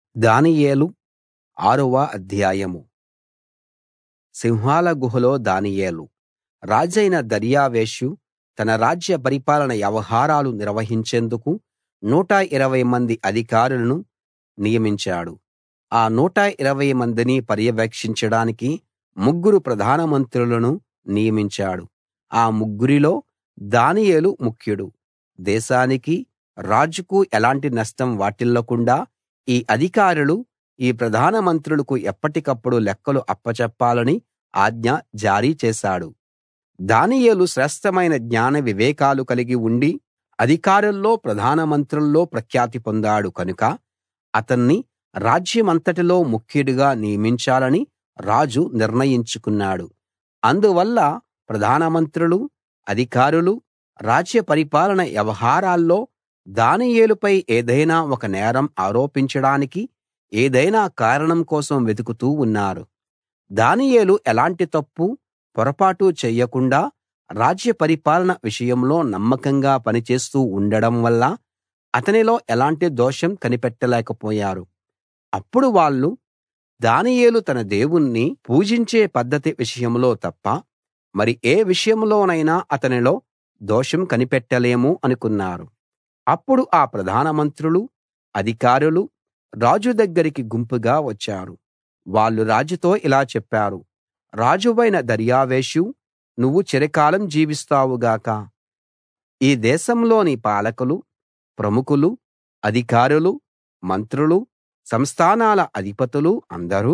దానియేలు ఆరవ అధ్యాయం సింహాల గుహలో దానియేలు రాజైన దర్యావేషు తన రాజ్య పరిపాలన వ్యవహారాలు నిర్వహించేందుకు 120 మంది అధికారులను నియమించాడు ఆ 120 మందిని పర్యవేక్షించడానికి ముగ్గురు ప్రధాన మంత్రులను నియమించాడు ఆ ముగ్గురిలో దానియేలు ముఖ్యుడు దేశానికీ రాజుకు ఎలాంటి నష్టం వాటిల్లకుండా ఈ అధికారులు ఈ ప్రధాన మంత్రులకు ఎప్పటికప్పుడు లెక్కలు అప్పచెప్పాలని ఆజ్ఞ జారీ చేశాడు దానియేలు శ్రేష్ఠమైన జ్ఞాన వివేకాలు కలిగి ఉండి అధికారుల్లో ప్రధాన మంత్రుల్లో ప్రఖ్యాతి పొందాడు కనుక అతన్ని రాజ్యమంతటిలో ముఖ్యుడిగా నియమించాలని రాజు నిర్ణయించుకున్నాడు అందువల్ల ప్రధాన మంత్రులు అధికారులు రాజ్య పరిపాలన వ్యవహారాల్లో దానియేలుపై ఏదైనా ఒక నేరం ఆరోపించడానికి ఏదైనా కారణం కోసం వెతుకుతూ ఉన్నారు దానియేలు ఎలాంటి తప్పూ పొరపాటు చెయ్యకుండా రాజ్య పరిపాలన విషయంలో నమ్మకంగా పనిచేస్తూ ఉండడం వల్ల అతనిలో ఎలాంటి దోషం కనిపెట్టలేకపోయారు అప్పుడు వాళ్ళు దానియేలు తన దేవుణ్ణి పూజించే పద్ధతి విషయంలో తప్ప మరి ఏ విషయంలోనైనా అతనిలో దోషం కనిపెట్టలేము అనుకున్నారు అప్పుడు ఆ ప్రధాన మంత్రులు అధికారులు రాజు దగ్గరికి గుంపుగా వచ్చారు వాళ్ళు రాజుతో ఇలా చెప్పారు రాజువైన దర్యావేషు నువ్వు చిరకాలం జీవిస్తావు గాక ఈ దేశంలోని పాలకులు ప్రముఖులు అధికారులు మంత్రులు సంస్థానాల అధిపతులు అందరూ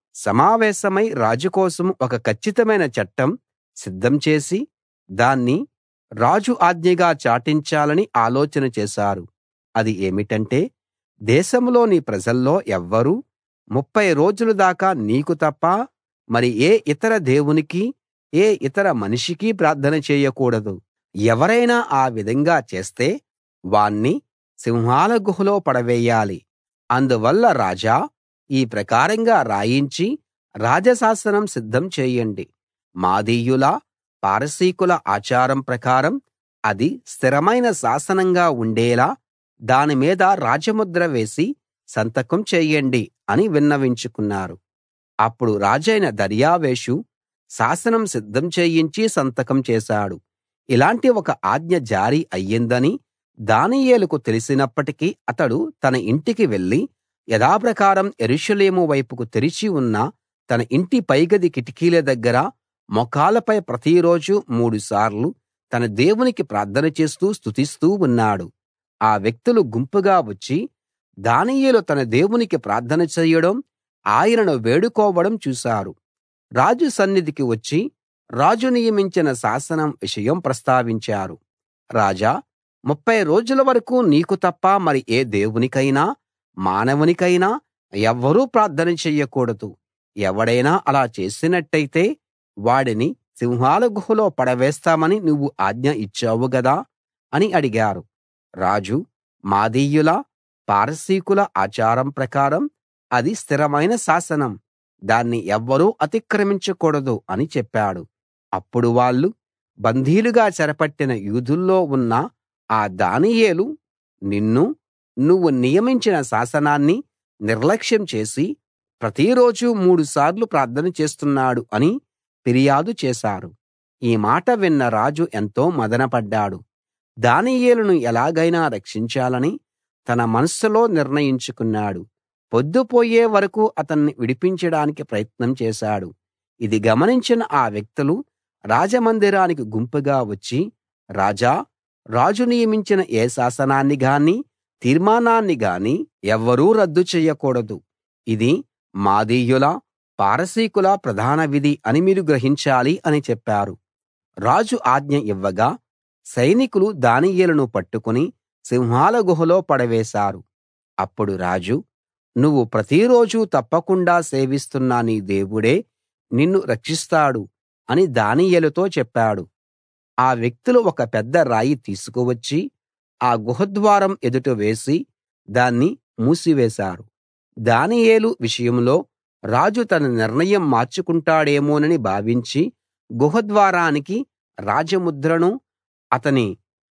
సమావేశమై రాజు కోసం ఒక కచ్చితమైన చట్టం సిద్ధం చేసి దాన్ని రాజు ఆజ్ఞగా చాటించాలని ఆలోచన చేశారు అది ఏమిటంటే దేశంలోని ప్రజల్లో ఎవ్వరూ ముప్ఫై రోజుల దాకా నీకు తప్ప మరి ఏ ఇతర దేవునికీ ఏ ఇతర మనిషికీ ప్రార్థన చేయకూడదు ఎవరైనా ఆ విధంగా చేస్తే వాణ్ణి సింహాల గుహలో పడవేయాలి అందువల్ల రాజా ఈ ప్రకారంగా రాయించి రాజశాసనం సిద్ధం చేయండి మాదీయుల పారసీకుల ఆచారం ప్రకారం అది స్థిరమైన శాసనంగా ఉండేలా దాని మీద రాజముద్ర వేసి సంతకం చేయండి అని విన్నవించుకున్నారు అప్పుడు రాజైన దర్యావేషు శాసనం సిద్ధం చేయించి సంతకం చేశాడు ఇలాంటి ఒక ఆజ్ఞ జారీ అయ్యిందని దానియేలుకు తెలిసినప్పటికీ అతడు తన ఇంటికి వెళ్లి యథాప్రకారం యెరూషలేము వైపుకు తెరిచి ఉన్న తన ఇంటి పైగది కిటికీల దగ్గర మోకాళ్ళపై ప్రతిరోజు మూడుసార్లు తన దేవునికి ప్రార్థన చేస్తూ స్తుతిస్తూ ఉన్నాడు ఆ వ్యక్తులు గుంపుగా వచ్చి దానియేలు తన దేవునికి ప్రార్థన చేయడం ఆయనను వేడుకోవడం చూశారు రాజు సన్నిధికి వచ్చి రాజు నియమించిన శాసనం విషయం ప్రస్తావించారు రాజా ముప్ఫై రోజుల వరకూ నీకు తప్ప మరి ఏ దేవునికైనా మానవునికైనా ఎవ్వరూ ప్రార్థన చెయ్యకూడదు ఎవడైనా అలా చేసినట్టయితే వాడిని సింహాల గుహలో పడవేస్తామని నువ్వు ఆజ్ఞ ఇచ్చావు గదా అని అడిగారు రాజు మాదీయుల పారసీకుల ఆచారం ప్రకారం అది స్థిరమైన శాసనం దాన్ని ఎవ్వరూ అతిక్రమించకూడదు అని చెప్పాడు అప్పుడు వాళ్ళు బందీలుగా చెరపట్టిన యూదుల్లో ఉన్న ఆ దానియేలు నిన్ను నువ్వు నియమించిన శాసనాన్ని నిర్లక్ష్యం చేసి ప్రతిరోజూ మూడుసార్లు ప్రార్థన చేస్తున్నాడు అని ఫిర్యాదు చేశారు ఈ మాట విన్న రాజు ఎంతో మదనపడ్డాడు దానియేలును ఎలాగైనా రక్షించాలని తన మనస్సులో నిర్ణయించుకున్నాడు పొద్దుపోయే వరకూ అతన్ని విడిపించడానికి ప్రయత్నం చేశాడు ఇది గమనించిన ఆ వ్యక్తులు రాజమందిరానికి గుంపుగా వచ్చి రాజా రాజు నియమించిన ఏ శాసనాన్ని గానీ తీర్మానాన్ని గానీ ఎవ్వరూ రద్దు చెయ్యకూడదు ఇది మాదీయుల పారసీకుల ప్రధాన విధి అని మీరు గ్రహించాలి అని చెప్పారు రాజు ఆజ్ఞ ఇవ్వగా సైనికులు దానియేలును పట్టుకుని సింహాల గుహలో పడవేశారు అప్పుడు రాజు నువ్వు ప్రతిరోజూ తప్పకుండా సేవిస్తున్న నీ దేవుడే నిన్ను రక్షిస్తాడు అని దానియేలుతో చెప్పాడు ఆ వ్యక్తులు ఒక పెద్ద రాయి తీసుకువచ్చి ఆ గుహద్వారం ఎదుట వేసి దాన్ని మూసివేశారు దానియేలు విషయంలో రాజు తన నిర్ణయం మార్చుకుంటాడేమోనని భావించి గుహద్వారానికి రాజముద్రను అతని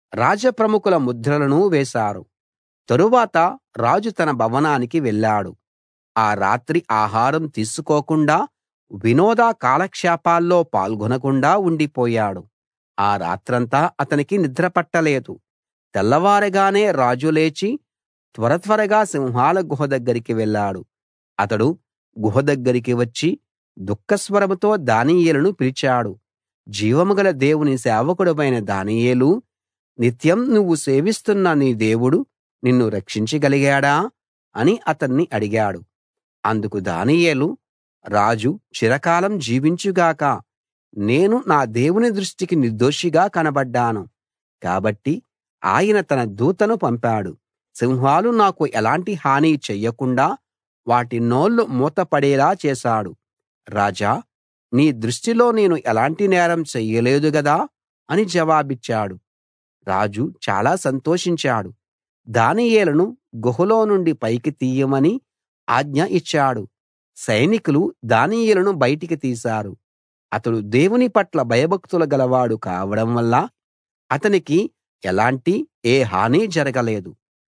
రాజప్రముఖుల ముద్రలను వేశారు తరువాత రాజు తన భవనానికి వెళ్ళాడు ఆ రాత్రి ఆహారం తీసుకోకుండా వినోద కాలక్షేపాల్లో పాల్గొనకుండా ఉండిపోయాడు ఆ రాత్రంతా అతనికి నిద్ర పట్టలేదు తెల్లవారగానే రాజు లేచి త్వర త్వరగా సింహాల గుహ దగ్గరికి వెళ్ళాడు అతడు గుహ దగ్గరికి వచ్చి దుఃఖస్వరంతో దానియేలును పిలిచాడు జీవం గల దేవుని సేవకుడవైన దానియేలూ నిత్యం నువ్వు సేవిస్తున్న నీ దేవుడు నిన్ను రక్షించగలిగాడా అని అతన్ని అడిగాడు అందుకు దానియేలు రాజు చిరకాలం జీవించు గాక నేను నా దేవుని దృష్టికి నిర్దోషిగా కనబడ్డాను కాబట్టి ఆయన తన దూతను పంపాడు సింహాలు నాకు ఎలాంటి హాని చెయ్యకుండా వాటి నోళ్లు మూతపడేలా చేశాడు రాజా నీ దృష్టిలో నేను ఎలాంటి నేరం చెయ్యలేదు గదా అని జవాబిచ్చాడు రాజు చాలా సంతోషించాడు దానియేలును గుహలో నుండి పైకి తీయమని ఆజ్ఞ ఇచ్చాడు సైనికులు దానియేలును బయటికి తీశారు అతడు దేవుని పట్ల భయభక్తులు గలవాడు కావడం వల్ల అతనికి ఎలాంటి ఏ హాని జరగలేదు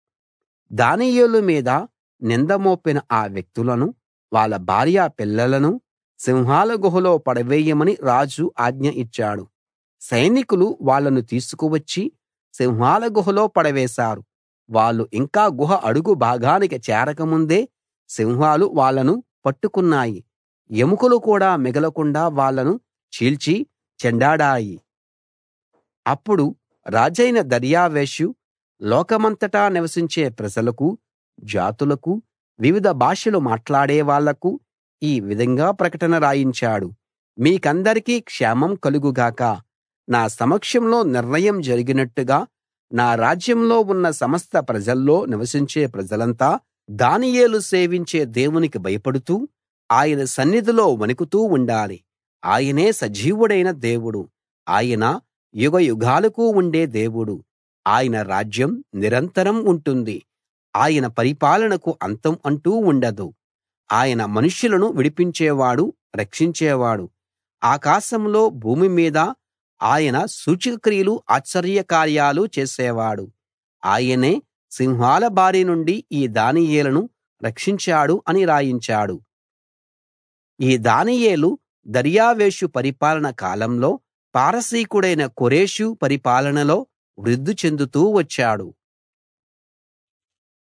దానియేలు మీద నింద మోపిన ఆ వ్యక్తులను వాళ్ళ భార్య పిల్లలను సింహాల గుహలో పడవేయమని రాజు ఆజ్ఞ ఇచ్చాడు సైనికులు వాళ్ళను తీసుకువచ్చి సింహాల గుహలో పడవేశారు వాళ్ళు ఇంకా గుహ అడుగు భాగానికి చేరకముందే సింహాలు వాళ్ళను పట్టుకున్నాయి ఎముకలు కూడా మిగలకుండా వాళ్ళను చీల్చి చెండాడాయి అప్పుడు రాజైన దర్యావేషు లోకమంతటా నివసించే ప్రజలకు జాతులకు వివిధ భాషలు మాట్లాడే వాళ్లకు ఈ విధంగా ప్రకటన రాయించాడు మీకందరికీ క్షేమం కలుగు గాక నా సమక్షంలో నిర్ణయం జరిగినట్టుగా నా రాజ్యంలో ఉన్న సమస్త ప్రజల్లో నివసించే ప్రజలంతా దానియేలు సేవించే దేవునికి భయపడుతూ ఆయన సన్నిధిలో వణుకుతూ ఉండాలి ఆయనే సజీవుడైన దేవుడు ఆయన యుగయుగాలకు ఉండే దేవుడు ఆయన రాజ్యం నిరంతరం ఉంటుంది ఆయన పరిపాలనకు అంతం అంటూ ఉండదు ఆయన మనుష్యులను విడిపించేవాడు రక్షించేవాడు ఆకాశంలో భూమి మీద ఆయన సూచకక్రియలు ఆశ్చర్యకార్యాలు చేసేవాడు ఆయనే సింహాల బారి నుండి ఈ దానియేలును రక్షించాడు అని రాయించాడు ఈ దానియేలు దర్యావేషు పరిపాలన కాలంలో పారసీకుడైన కోరెషు పరిపాలనలో వృద్ధి చెందుతూ వచ్చాడు